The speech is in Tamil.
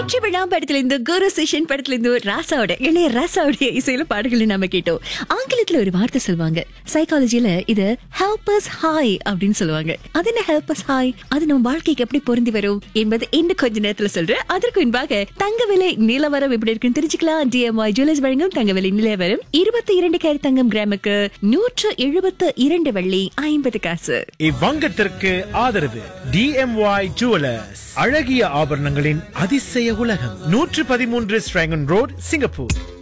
வெற்றி விழா படத்துல இருந்து குரு சிஷன் படத்துல இருந்து ராசாவோட இளைய ராசாவுடைய இசையில பாடல்களை நாம கேட்டோம் ஆங்கிலத்துல ஒரு வார்த்தை சொல்லுவாங்க சைக்காலஜில இது ஹெல்பஸ் ஹாய் அப்படின்னு சொல்லுவாங்க அது என்ன ஹெல்பஸ் ஹாய் அது நம்ம வாழ்க்கைக்கு எப்படி பொருந்தி வரும் என்பது இன்னும் கொஞ்ச நேரத்துல சொல்றேன் அதற்கு முன்பாக தங்க விலை நிலவரம் எப்படி இருக்குன்னு தெரிஞ்சுக்கலாம் டிஎம்ஐ ஜுவல்லர்ஸ் வழங்கும் தங்க விலை நிலவரம் இருபத்தி இரண்டு கேரட் தங்கம் கிராமுக்கு நூற்று எழுபத்து இரண்டு வெள்ளி ஐம்பது காசு இவ்வங்கத்திற்கு ஆதரவு டிஎம்ஒய் ஜுவலர்ஸ் அழகிய ஆபரணங்களின் அதிசய உலகம் நூற்று பதிமூன்று ஸ்ட்ராங்கன் ரோட் சிங்கப்பூர்